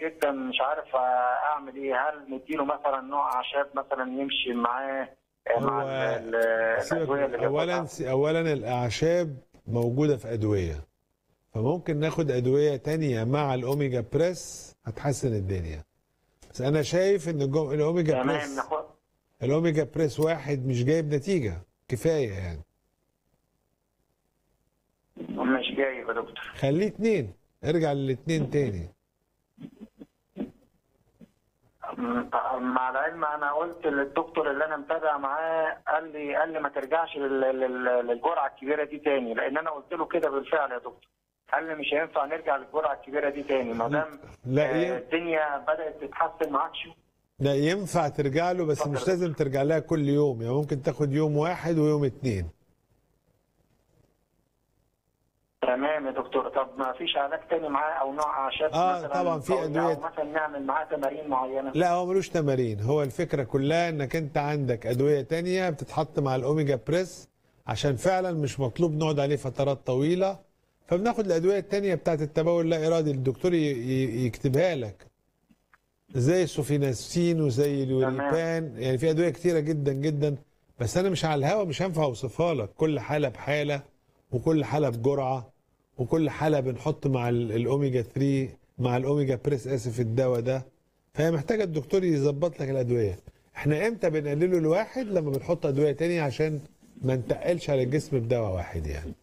جدا مش عارف اعمل ايه هل نديله مثلا نوع اعشاب مثلا يمشي معاه مع هو ال- ال- سيبك الادويه اللي اولا بياخدها؟ اولا الاعشاب موجوده في ادويه فممكن ناخد ادويه تانية مع الاوميجا بريس هتحسن الدنيا بس انا شايف ان الجو- الاوميجا تمام بريس ناخد الاوميجا بريس واحد مش جايب نتيجه كفايه يعني مش جايب يا دكتور خليه اتنين ارجع للاتنين تاني مع العلم انا قلت للدكتور اللي انا متابع معاه قال لي قال لي ما ترجعش لل- لل- للجرعه الكبيره دي تاني لان انا قلت له كده بالفعل يا دكتور قال لي مش هينفع نرجع للجرعه الكبيره دي تاني ما دام لا آه، ي- الدنيا بدات تتحسن معكش لا ينفع ترجع له بس مش لازم ترجع لها كل يوم يعني ممكن تاخد يوم واحد ويوم اتنين تمام يا دكتور طب ما فيش علاج تاني معاه او نوع اعشاب آه، مثلا طبعا في أو- أدوية. أو مثلا نعمل معاه تمارين معينه لا هو ملوش تمارين هو الفكرة كلها انك انت عندك ادوية تانية بتتحط مع الاوميجا بريس عشان فعلا مش مطلوب نقعد عليه فترات طويلة فبناخد الادوية التانية بتاعت التبول اللا ارادي الدكتور ي- ي- يكتبها لك زي السوفيناسين وزي اليوريبان يعني في ادوية كتيرة جدا جدا بس انا مش على الهوا مش هينفع اوصفها لك كل حالة بحالة وكل حالة بجرعة وكل حالة بنحط مع ال- الاوميجا 3 مع الاوميجا بريس اسف الدواء ده فهي محتاجه الدكتور يظبط لك الادويه احنا امتى بنقلله الواحد لما بنحط ادويه تانية عشان ما نتقلش على الجسم بدواء واحد يعني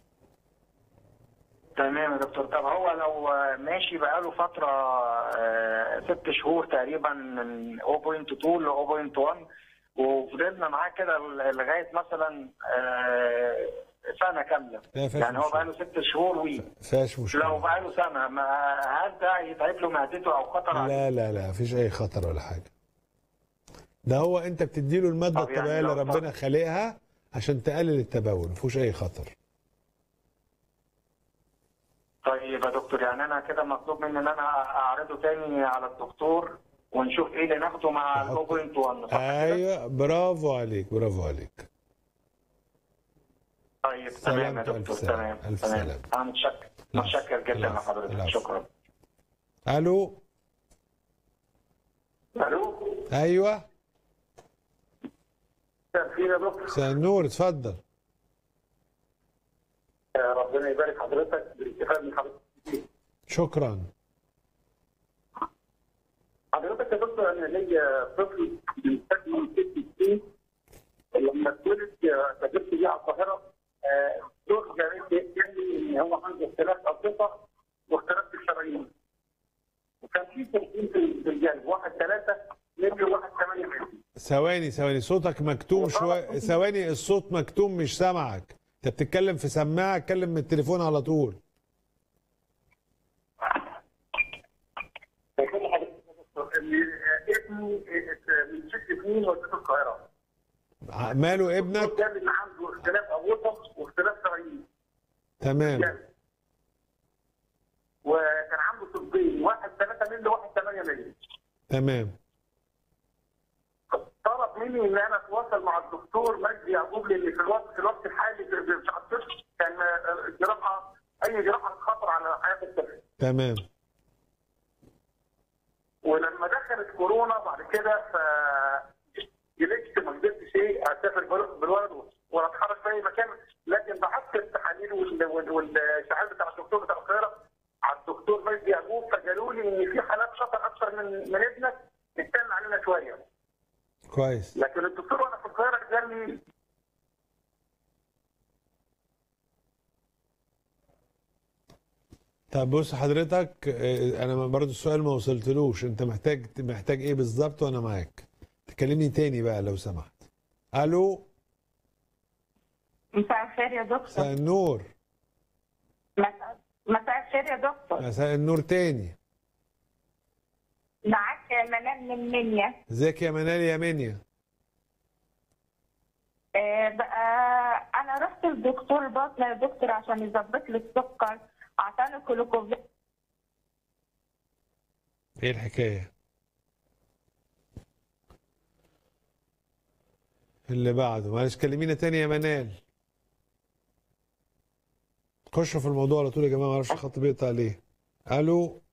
تمام يا دكتور طب هو لو ماشي بقاله فترة آه، ست شهور تقريبا من 0.2 ل 0.1 وفضلنا معاه كده لغاية مثلا آه، سنة كاملة لا فيهاش يعني هو مشكلة. بقاله ست شهور وي فيهاش لو مشكله بقاله سنة ما هل ده يتعب له معدته أو خطر عليه؟ لا لا لا مفيش اي خطر ولا حاجه ده هو انت بتديله الماده طب يعني الطبيعيه اللي لو- ربنا خالقها عشان تقلل التبول مفيهوش اي خطر طيب يا دكتور يعني أنا كده مطلوب مني إن أنا أعرضه تاني على الدكتور ونشوف إيه اللي ناخده مع ال تحط- 0.1 صح كده؟ ايوه برافو عليك برافو عليك طيب تمام يا سلامته، ألف دكتور سلامة، تمام ألف تمام سلامة. انا متشكر العفو، متشكر جدا العفو، لحضرتك العفو. شكرا الو الو ايوه مساء الخير يا دكتور مساء النور اتفضل آه، ربنا يبارك حضرتك بالاستفاده من حضرتك كتير. شكرا حضرتك يا دكتور انا ليا طفل من سنه ست سنين لما اتولد آه، سافرت بيه على القاهره آه، الدكتور جابت قال لي ان هو عنده اختلاف انشطه واختلاف في الشرايين وكان في تمثيل في في الجانب واحد ثلاثه ملي وواحد ثمانيه ملي ثواني ثواني صوتك مكتوم شويه ثواني الصوت مكتوم مش سامعك انت بتتكلم في سماعه اتكلم من التليفون على طول فكل حضرتك يا دكتور ان ابني من ست سنين وديته القاهره ع- ماله ابنك كان اللي عنده اختلاف اورطه واختلاف شرايين تمام وكان عنده طبين واحد 3 مللي وواحد 8 مللي تمام طلب مني ان انا اتواصل مع الدكتور مجدي يعقوب لان في الوقت في الوقت الحالي في في الطفل كان الجراحه اي جراحه خطر على حياه الطفل تمام ولما دخلت كورونا بعد كده ف جلست ما قدرتش ايه اسافر بال- بالولد ولا اتحرك في اي مكان لكن بحثت التحاليل وال- وال- والاشعاعات بتاع الدكتور بتاع القاهره على الدكتور مجدي يعقوب فقالوا لي ان في حالات خطر اكثر من من ابنك استنى علينا شويه كويس لكن الدكتور وانا في القاهره قال لي طب بص حضرتك اه، انا برضو السؤال ما وصلتلوش انت محتاج محتاج ايه بالظبط وانا معاك تكلمني تاني بقى لو سمحت الو مساء الخير يا دكتور مساء النور مساء مساء الخير يا دكتور مساء النور تاني معاك منال من منيا ازيك يا منال يا منيا آه بقى انا رحت للدكتور باطنه يا دكتور عشان يظبط لي السكر عشان الكلوكوفيد ايه الحكايه اللي بعده معلش كلمينا تاني يا منال خشوا في الموضوع على طول يا جماعه ما اعرفش الخط بيقطع ليه الو